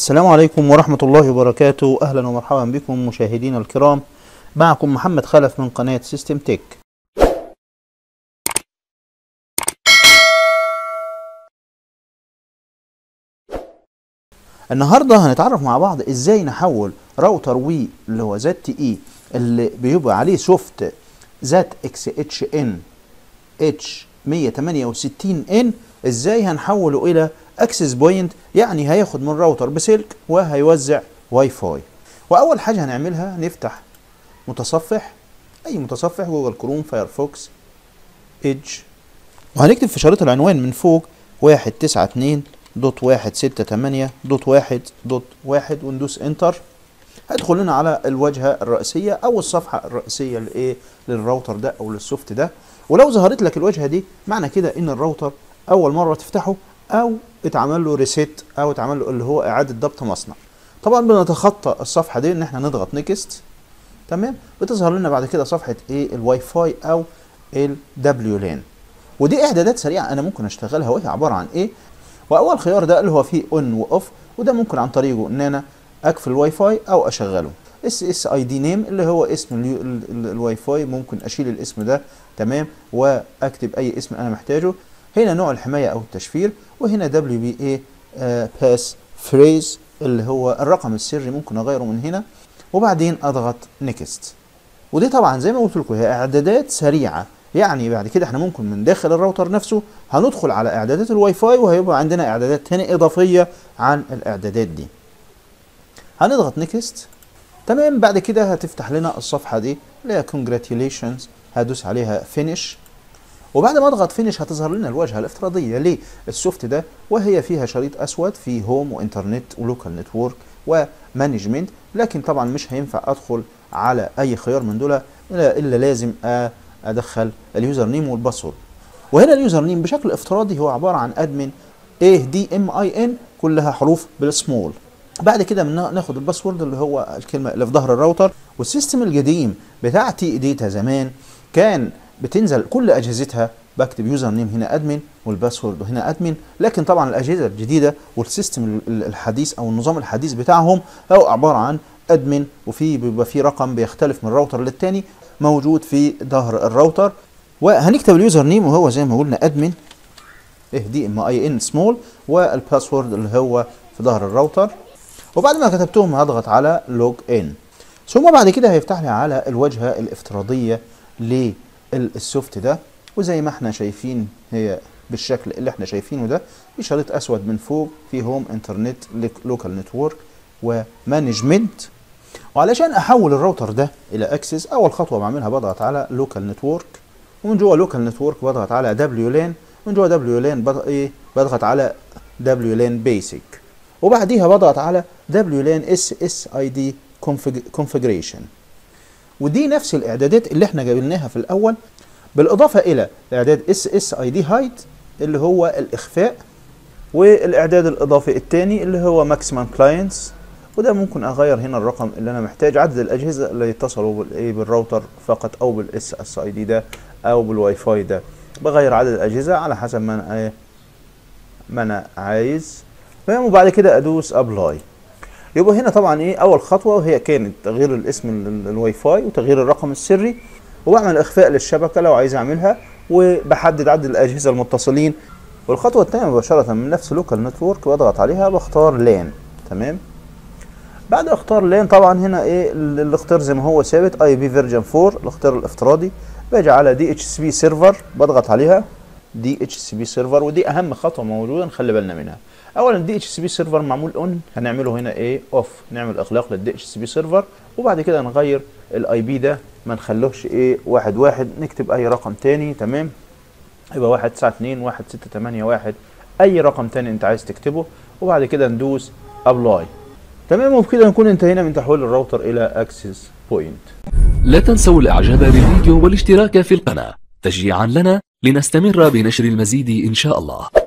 السلام عليكم ورحمة الله وبركاته أهلا ومرحبا بكم مشاهدينا الكرام معكم محمد خلف من قناة سيستم تك النهاردة هنتعرف مع بعض ازاي نحول راوتر وي اللي هو زد تي اي اللي بيبقى عليه سوفت زد اكس اتش ان اتش 168 ان ازاي هنحوله الى اكسس بوينت يعني هياخد من راوتر بسلك وهيوزع واي فاي واول حاجه هنعملها نفتح متصفح اي متصفح جوجل كروم فايرفوكس ايدج وهنكتب في شريط العنوان من فوق واحد تسعة اتنين دوت واحد ستة تمانية دوت واحد دوت واحد وندوس انتر هيدخل لنا على الواجهة الرئيسية أو الصفحة الرئيسية لإيه للراوتر ده أو للسوفت ده ولو ظهرت لك الواجهة دي معنى كده إن الراوتر أول مرة تفتحه أو اتعمل له ريسيت أو اتعمل له اللي هو إعادة ضبط مصنع طبعا بنتخطى الصفحة دي إن إحنا نضغط نيكست تمام بتظهر لنا بعد كده صفحة إيه الواي فاي أو الدبليو لان ودي إعدادات سريعة أنا ممكن أشتغلها وهي عبارة عن إيه واول خيار ده اللي هو فيه اون واوف وده ممكن عن طريقه ان انا اقفل الواي فاي او اشغله اس اس اي دي نيم اللي هو اسم اليو- ال- ال- الواي فاي ممكن اشيل الاسم ده تمام واكتب اي اسم انا محتاجه هنا نوع الحمايه او التشفير وهنا دبليو بي اي باس فريز اللي هو الرقم السري ممكن اغيره من هنا وبعدين اضغط نيكست ودي طبعا زي ما قلت لكم هي اعدادات سريعه يعني بعد كده احنا ممكن من داخل الراوتر نفسه هندخل على اعدادات الواي فاي وهيبقى عندنا اعدادات تانية اضافيه عن الاعدادات دي هنضغط نيكست تمام بعد كده هتفتح لنا الصفحه دي اللي هي كونجراتيوليشنز هدوس عليها فينيش وبعد ما اضغط فينيش هتظهر لنا الواجهه الافتراضيه للسوفت ده وهي فيها شريط اسود فيه هوم وانترنت ولوكال نتورك ومانجمنت لكن طبعا مش هينفع ادخل على اي خيار من دول الا إلا لازم أ- ادخل اليوزر نيم والباسورد وهنا اليوزر نيم بشكل افتراضي هو عباره عن ادمن ايه دي ام اي ان كلها حروف بالسمول بعد كده بنا- ناخد الباسورد اللي هو الكلمه اللي في ظهر الراوتر والسيستم القديم بتاع تي ديتا زمان كان بتنزل كل اجهزتها بكتب يوزر نيم هنا ادمن والباسورد هنا ادمن لكن طبعا الاجهزه الجديده والسيستم ال- ال- الحديث او النظام الحديث بتاعهم هو عباره عن ادمن وفي بيبقى في رقم بيختلف من راوتر للتاني موجود في ظهر الراوتر وهنكتب اليوزر نيم وهو زي ما قلنا ادمن ايه دي ام اي ان سمول والباسورد اللي هو في ظهر الراوتر وبعد ما كتبتهم هضغط على لوج ان ثم بعد كده هيفتح لي على الواجهه الافتراضيه للسوفت ده وزي ما احنا شايفين هي بالشكل اللي احنا شايفينه ده في شريط اسود من فوق في هوم انترنت لوكال نتورك ومانجمنت وعلشان احول الراوتر ده الى اكسس اول خطوه بعملها بضغط على لوكال نتورك ومن جوه لوكال نتورك بضغط على دبليو لان من جوه دبليو لان بضغط ايه بضغط على دبليو لان بيسك وبعديها بضغط على دبليو لان اس اس اي دي كونفيجريشن ودي نفس الاعدادات اللي احنا جبناها في الاول بالاضافه الى اعداد اس اس اي دي هايد اللي هو الاخفاء والاعداد الاضافي الثاني اللي هو ماكسيمم كلاينتس وده ممكن اغير هنا الرقم اللي انا محتاج عدد الاجهزه اللي يتصلوا بالايه بالراوتر فقط او بالاس اس اي دي ده او بالواي فاي ده بغير عدد الاجهزه على حسب ما انا ايه ما انا عايز تمام وبعد كده ادوس ابلاي يبقى هنا طبعا ايه اول خطوه وهي كانت تغيير الاسم ال- ال- الواي فاي وتغيير الرقم السري وبعمل اخفاء للشبكه لو عايز اعملها وبحدد عدد الاجهزه المتصلين والخطوه الثانيه مباشره من نفس لوكال نتورك بضغط عليها بختار لان تمام بعد اختار لان طبعا هنا ايه ال- الاختيار زي ما هو ثابت اي بي فيرجن 4 الاختيار الافتراضي باجي على دي اتش سي بي سيرفر بضغط عليها دي اتش سي بي سيرفر ودي اهم خطوه موجوده نخلي بالنا منها اولا الدي اتش سي بي سيرفر معمول اون هنعمله هنا ايه اوف نعمل اغلاق للدي اتش سي بي سيرفر وبعد كده نغير الاي بي ده ما نخلوهش ايه واحد واحد نكتب اي رقم تاني تمام يبقى واحد تسعة اتنين واحد ستة تمانية واحد اي رقم تاني انت عايز تكتبه وبعد كده ندوس ابلاي تمام وبكده نكون انتهينا من تحويل الراوتر الى اكسس بوينت لا تنسوا الاعجاب بالفيديو والاشتراك في القناة تشجيعا لنا لنستمر بنشر المزيد ان شاء الله